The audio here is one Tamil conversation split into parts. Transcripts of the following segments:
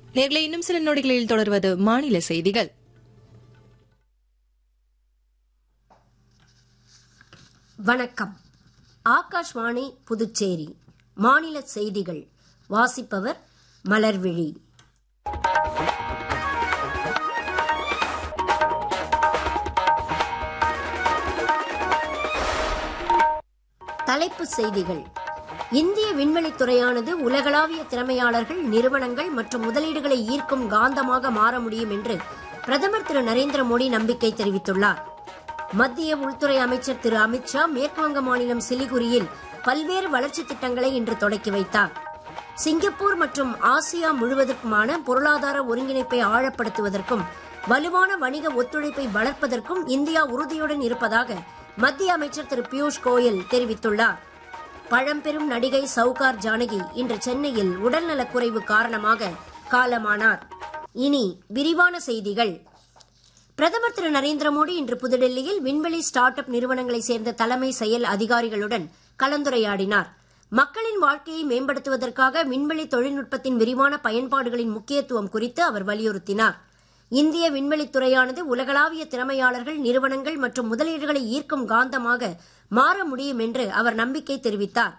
நேர்களை இன்னும் சில நொடிகளில் தொடர்வது மாநில செய்திகள் வணக்கம் ஆகாஷ்வாணி புதுச்சேரி மாநில செய்திகள் வாசிப்பவர் மலர்விழி தலைப்புச் செய்திகள் இந்திய விண்வெளித் துறையானது உலகளாவிய திறமையாளர்கள் நிறுவனங்கள் மற்றும் முதலீடுகளை ஈர்க்கும் காந்தமாக மாற முடியும் என்று பிரதமர் திரு நரேந்திர மோடி நம்பிக்கை தெரிவித்துள்ளார் மத்திய உள்துறை அமைச்சர் திரு அமித்ஷா மேற்குவங்க மாநிலம் சிலிகுரியில் பல்வேறு வளர்ச்சித் திட்டங்களை இன்று தொடக்கி வைத்தார் சிங்கப்பூர் மற்றும் ஆசியா முழுவதற்குமான பொருளாதார ஒருங்கிணைப்பை ஆழப்படுத்துவதற்கும் வலுவான வணிக ஒத்துழைப்பை வளர்ப்பதற்கும் இந்தியா உறுதியுடன் இருப்பதாக மத்திய அமைச்சர் திரு பியூஷ் கோயல் தெரிவித்துள்ளார் பழம்பெரும் நடிகை சவுகார் ஜானகி இன்று சென்னையில் உடல்நலக்குறைவு காரணமாக காலமானார் இனி விரிவான செய்திகள் பிரதமர் திரு நரேந்திர மோடி இன்று புதுடெல்லியில் விண்வெளி ஸ்டார்ட் அப் நிறுவனங்களைச் சேர்ந்த தலைமை செயல் அதிகாரிகளுடன் கலந்துரையாடினார் மக்களின் வாழ்க்கையை மேம்படுத்துவதற்காக விண்வெளி தொழில்நுட்பத்தின் விரிவான பயன்பாடுகளின் முக்கியத்துவம் குறித்து அவர் வலியுறுத்தினார் இந்திய விண்வெளித் துறையானது உலகளாவிய திறமையாளர்கள் நிறுவனங்கள் மற்றும் முதலீடுகளை ஈர்க்கும் காந்தமாக மாற முடியும் என்று அவர் நம்பிக்கை தெரிவித்தார்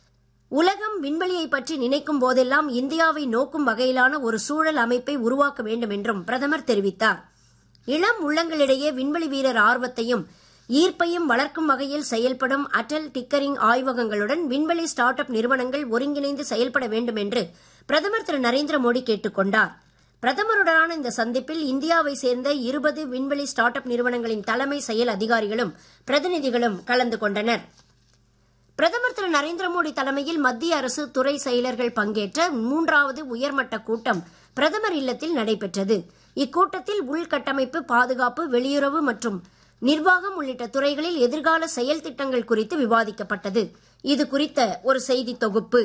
உலகம் விண்வெளியை பற்றி நினைக்கும் போதெல்லாம் இந்தியாவை நோக்கும் வகையிலான ஒரு சூழல் அமைப்பை உருவாக்க வேண்டும் என்றும் பிரதமர் தெரிவித்தார் இளம் உள்ளங்களிடையே விண்வெளி வீரர் ஆர்வத்தையும் ஈர்ப்பையும் வளர்க்கும் வகையில் செயல்படும் அடல் டிக்கரிங் ஆய்வகங்களுடன் விண்வெளி ஸ்டார்ட் அப் நிறுவனங்கள் ஒருங்கிணைந்து செயல்பட வேண்டும் என்று பிரதமர் திரு நரேந்திர மோடி கேட்டுக் கொண்டார் பிரதமருடனான இந்த சந்திப்பில் இந்தியாவை சேர்ந்த இருபது விண்வெளி ஸ்டார்ட் அப் நிறுவனங்களின் தலைமை செயல் அதிகாரிகளும் பிரதிநிதிகளும் கலந்து கொண்டனர் பிரதமர் திரு நரேந்திர மோடி தலைமையில் மத்திய அரசு துறை செயலர்கள் பங்கேற்ற மூன்றாவது உயர்மட்ட கூட்டம் பிரதமர் இல்லத்தில் நடைபெற்றது இக்கூட்டத்தில் உள்கட்டமைப்பு பாதுகாப்பு வெளியுறவு மற்றும் நிர்வாகம் உள்ளிட்ட துறைகளில் எதிர்கால செயல் திட்டங்கள் குறித்து விவாதிக்கப்பட்டது இது குறித்த ஒரு செய்தி தொகுப்பு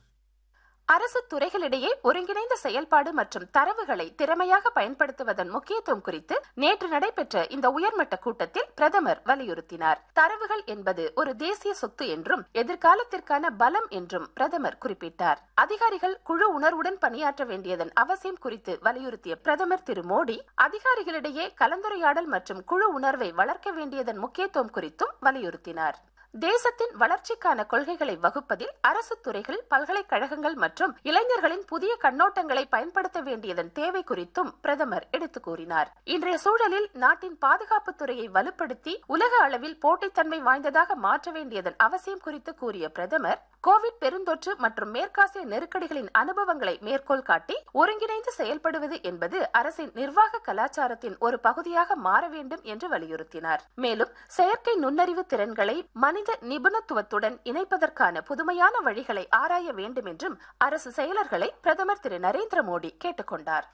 அரசு துறைகளிடையே ஒருங்கிணைந்த செயல்பாடு மற்றும் தரவுகளை திறமையாக பயன்படுத்துவதன் முக்கியத்துவம் குறித்து நேற்று நடைபெற்ற இந்த உயர்மட்ட கூட்டத்தில் பிரதமர் வலியுறுத்தினார் தரவுகள் என்பது ஒரு தேசிய சொத்து என்றும் எதிர்காலத்திற்கான பலம் என்றும் பிரதமர் குறிப்பிட்டார் அதிகாரிகள் குழு உணர்வுடன் பணியாற்ற வேண்டியதன் அவசியம் குறித்து வலியுறுத்திய பிரதமர் திரு மோடி அதிகாரிகளிடையே கலந்துரையாடல் மற்றும் குழு உணர்வை வளர்க்க வேண்டியதன் முக்கியத்துவம் குறித்தும் வலியுறுத்தினார் தேசத்தின் வளர்ச்சிக்கான கொள்கைகளை வகுப்பதில் அரசு துறைகள் பல்கலைக்கழகங்கள் மற்றும் இளைஞர்களின் புதிய கண்ணோட்டங்களை பயன்படுத்த வேண்டியதன் தேவை குறித்தும் பிரதமர் எடுத்துக் கூறினார் இன்றைய சூழலில் நாட்டின் பாதுகாப்பு துறையை வலுப்படுத்தி உலக அளவில் போட்டித்தன்மை வாய்ந்ததாக மாற்ற வேண்டியதன் அவசியம் குறித்து கூறிய பிரதமர் கோவிட் பெருந்தொற்று மற்றும் மேற்காசிய நெருக்கடிகளின் அனுபவங்களை மேற்கோள் காட்டி ஒருங்கிணைந்து செயல்படுவது என்பது அரசின் நிர்வாக கலாச்சாரத்தின் ஒரு பகுதியாக மாற வேண்டும் என்று வலியுறுத்தினார் மேலும் செயற்கை நுண்ணறிவு திறன்களை மனித நிபுணத்துவத்துடன் இணைப்பதற்கான புதுமையான வழிகளை ஆராய வேண்டும் என்றும் அரசு செயலர்களை பிரதமர் திரு நரேந்திர மோடி கேட்டுக்கொண்டார்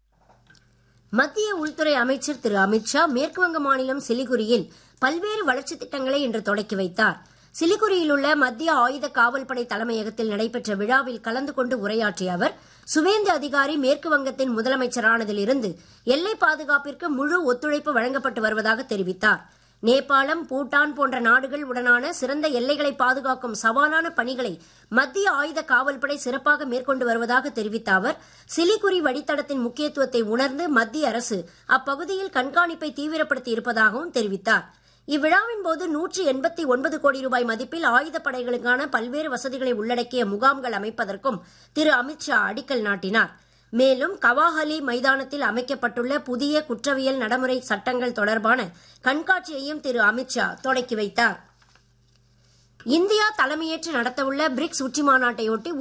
மத்திய உள்துறை அமைச்சர் திரு அமித்ஷா மேற்குவங்க மாநிலம் சிலிகுரியில் பல்வேறு வளர்ச்சித் திட்டங்களை இன்று தொடக்கி வைத்தார் சிலிகுரியில் உள்ள மத்திய ஆயுத காவல்படை தலைமையகத்தில் நடைபெற்ற விழாவில் கலந்து கொண்டு உரையாற்றிய அவர் சுவேந்து அதிகாரி மேற்கு வங்கத்தின் முதலமைச்சரானதிலிருந்து எல்லை பாதுகாப்பிற்கு முழு ஒத்துழைப்பு வழங்கப்பட்டு வருவதாக தெரிவித்தார் நேபாளம் பூட்டான் போன்ற நாடுகள் உடனான சிறந்த எல்லைகளை பாதுகாக்கும் சவாலான பணிகளை மத்திய ஆயுத காவல்படை சிறப்பாக மேற்கொண்டு வருவதாக தெரிவித்த அவர் சிலிகுரி வழித்தடத்தின் முக்கியத்துவத்தை உணர்ந்து மத்திய அரசு அப்பகுதியில் கண்காணிப்பை தீவிரப்படுத்தி இருப்பதாகவும் தெரிவித்தார் இவ்விழாவின் போது நூற்றி எண்பத்தி ஒன்பது கோடி ரூபாய் மதிப்பில் ஆயுதப் படைகளுக்கான பல்வேறு வசதிகளை உள்ளடக்கிய முகாம்கள் அமைப்பதற்கும் திரு அமித்ஷா அடிக்கல் நாட்டினார் மேலும் கவாஹலி மைதானத்தில் அமைக்கப்பட்டுள்ள புதிய குற்றவியல் நடைமுறை சட்டங்கள் தொடர்பான கண்காட்சியையும் திரு அமித்ஷா தொடக்கி வைத்தார் இந்தியா தலைமையேற்று நடத்தவுள்ள பிரிக்ஸ் உச்சி மாநாட்டையொட்டி